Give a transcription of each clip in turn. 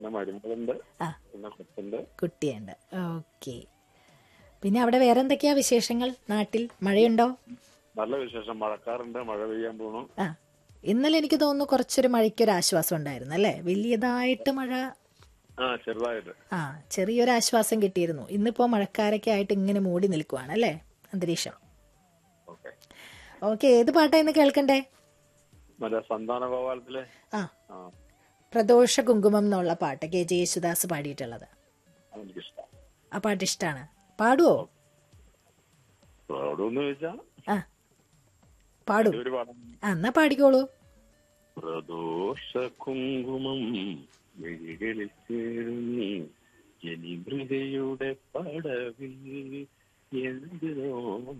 പിന്നെ മരുമകളുണ്ട് ആ. പിന്നെ കൊച്ചുണ്ട് കുട്ടിയുണ്ട് ഓക്കെ പിന്നെ അവിടെ വേറെ എന്തൊക്കെയാ വിശേഷങ്ങൾ നാട്ടിൽ മഴയുണ്ടോ നല്ല വിശേഷം മഴക്കാറുണ്ട് മഴ പെയ്യാൻ പോണു ആ ഇന്നലെ എനിക്ക് തോന്നുന്നു കുറച്ചൊരു മഴയ്ക്കൊരു ആശ്വാസം ഉണ്ടായിരുന്നു അല്ലേ വലിയതായിട്ട് മഴ ആ ചെറുതായിട്ട് ആ ചെറിയൊരു ആശ്വാസം കിട്ടിയിരുന്നു ഇന്നിപ്പോ മഴക്കാരൊക്കെ ആയിട്ട് ഇങ്ങനെ മൂടി നിൽക്കുവാണ് അല്ലേ അന്തരീക്ഷം ഓക്കെ ഓക്കെ ഏത് പാട്ടാ ഇന്ന് കേൾക്കണ്ടേ മറ്റേ സന്താന ഗോപാലത്തിലെ ആ ആ പ്രദോഷ കുങ്കുമം എന്നുള്ള പാട്ട് കെ ജെ യേശുദാസ് പാടിയിട്ടുള്ളത് എനിക്കിഷ്ടം ആ പാട്ട് ഇഷ്ടമാണ് പാടുവോ പാടുമെന്ന് ചോദിച്ചാ ആ പാടും ഒരു പാടം ആ എന്നാ പാടിക്കോളൂ പ്രദോഷ കുങ്കുമം മിഴികളിൽ ചേരുന്നി ജനിമൃതയുടെ പടവിൽ എന്തിനോ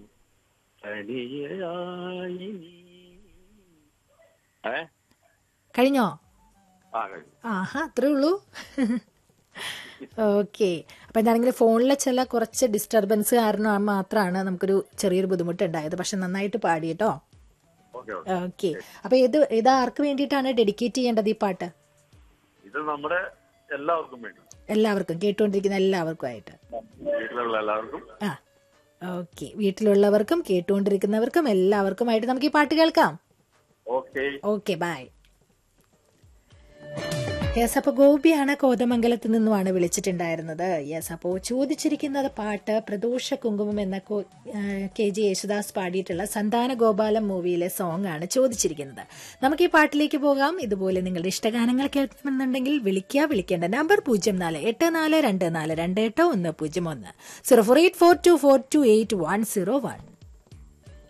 തനിയായി നീ. ഏ കഴിഞ്ഞോ ആ കഴിഞ്ഞു ആഹാ അത്രേ ഉള്ളൂ ഓക്കെ അപ്പൊ എന്താണെങ്കിലും ഫോണിലെ ചില കുറച്ച് ഡിസ്റ്റർബൻസ് കാരണം മാത്രമാണ് നമുക്കൊരു ചെറിയൊരു ബുദ്ധിമുട്ട് ഉണ്ടായത് പക്ഷെ നന്നായിട്ട് പാടി കേട്ടോ ഓക്കെ ഓക്കെ ഓക്കെ അപ്പൊ ഇത് ഇത് ആർക്ക് വേണ്ടിയിട്ടാണ് ഡെഡിക്കേറ്റ് ചെയ്യേണ്ടത് ഈ പാട്ട് ഇത് നമ്മുടെ എല്ലാവർക്കും വേണ്ടി എല്ലാവർക്കും കേട്ടുകൊണ്ടിരിക്കുന്ന എല്ലാവർക്കും ആയിട്ട് വീട്ടിലുള്ള എല്ലാവർക്കും ആ ഓക്കെ വീട്ടിലുള്ളവർക്കും കേട്ടുകൊണ്ടിരിക്കുന്നവർക്കും എല്ലാവർക്കുമായിട്ട് നമുക്ക് ഈ പാട്ട് കേൾക്കാം ഓക്കെ ഓക്കെ ബൈ യെസ് അപ്പൊ ഗോപിയാണ് കോതമംഗലത്ത് നിന്നുമാണ് വിളിച്ചിട്ടുണ്ടായിരുന്നത് യെസ് അപ്പോൾ ചോദിച്ചിരിക്കുന്നത് പാട്ട് പ്രദോഷ കുങ്കുമം എന്ന കോ- ആ, കെ ജി യേശുദാസ് പാടിയിട്ടുള്ള സന്താന ഗോപാലം മൂവിയിലെ സോങ് ആണ് ചോദിച്ചിരിക്കുന്നത് നമുക്ക് ഈ പാട്ടിലേക്ക് പോകാം ഇതുപോലെ നിങ്ങളുടെ ഇഷ്ടഗാനങ്ങൾ കേൾക്കുന്നുണ്ടെങ്കിൽ വിളിക്കുക വിളിക്കേണ്ട നമ്പർ പൂജ്യം നാല് എട്ട് നാല് രണ്ട് നാല് രണ്ട് എട്ട് ഒന്ന് പൂജ്യം ഒന്ന് zero four eight four two four two eight one zero one